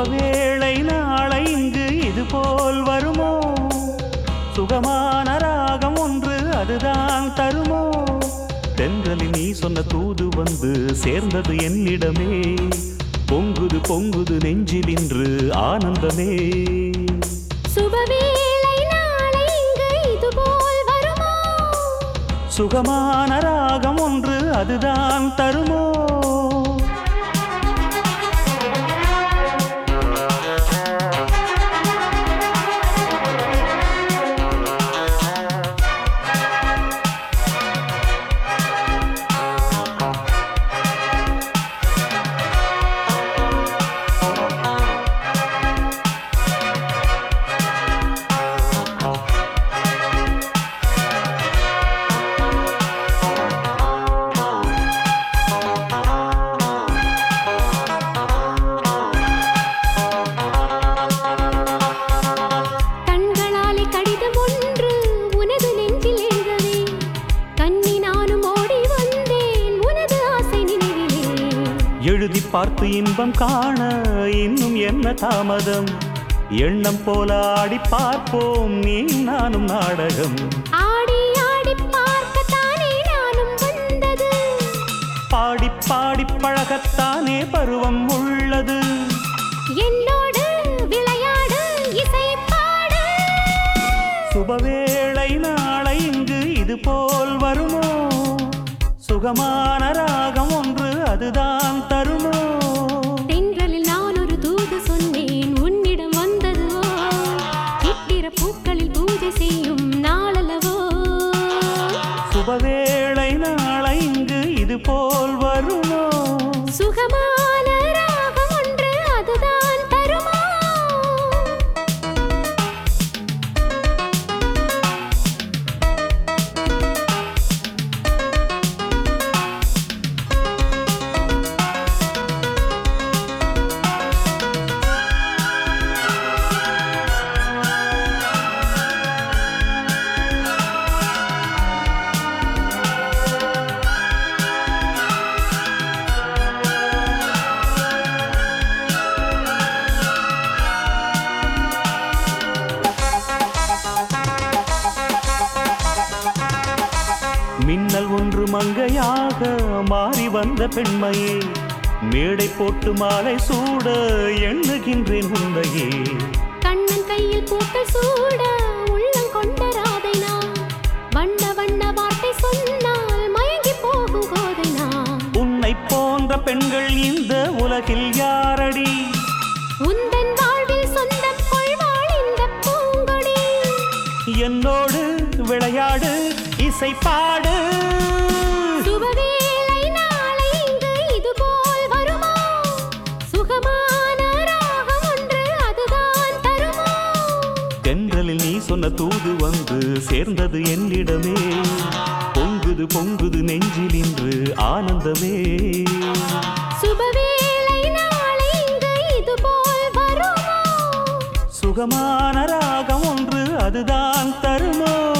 சுபவேளை நாளை இங்கு இது போல் வருமோ சுகமான ராகம் ஒன்று அதுதான் தருமோ தென்றலில் நீ சொன்ன தூது வந்து சேர்ந்தது என்னிடமே பொங்குது பொங்குது நெஞ்சில் இன்று ஆனந்தமே சுபவேளை நாளை இங்கு இதுபோல் வருமோ சுகமான ராகம் ஒன்று அதுதான் தருமோ கண்களாலே கடிதம் ஒன்று உனது நெஞ்சில் எழுதவே கண்ணி நானும் ஓடி வந்தேன் உனது ஆசை நினைவிலே எழுதி பார்த்து இன்பம் காண இன்னும் என்ன தாமதம் எண்ணம் போல ஆடி பார்ப்போம் நீ நானும் நாடகம் ஆடி ஆடி பார்க்கத்தானே நானும் வந்தது பாடி பாடி பழகத்தானே பருவம் உள்ளது என்னோடு விளையாடு இசை பாடு சுபவேளை நாளை இங்கு இது போல் வருமோ சுகமான ராகம் ஒன்று அதுதான் தருமோ தென்றலில் நான் ஒரு தூது சொன்னேன் உன்னிடம் வந்ததுவோ இட்டிர பூக்களில் பூஜை செய்யும் நாளல்லவோ சுபவேளை நாளை இங்கு இது போல் வருமோ சுகமான ராகம் ஒன்று அதுதான் தருமோ மின்னல் ஒன்று மங்கையாக மாறி வந்த பெண்மையே மேடை போட்டு மாலை சூட எண்ணுகின்றேன் உண்மையே கண்ணன் கையில் பூக்கள் சூட உள்ளம் கொண்ட ராதை நான் வண்ண வண்ண வார்த்தை சொன்னால் மயங்கி போகும் கோதை நான் உன்னை போன்ற பெண்கள் இந்த உலகில் யாரடி உந்தன் வாழ்வில் சொந்தம் கொள்வாள் இந்த பூங்கொடி என்னோடு விளையாடு இசை பாடு சுபவேளை நாளை இங்கு இதுபோல் வருமோ சுகமான ராகம் ஒன்று அதுதான் தருமோ தென்றலில் நீ சொன்ன தூது வந்து சேர்ந்தது என்னிடமே பொங்குது பொங்குது நெஞ்சில் இன்று ஆனந்தமே சுபவேளை நாளை இங்கு இதுபோல் வருமோ சுகமான ராகம் ஒன்று அதுதான் தருமோ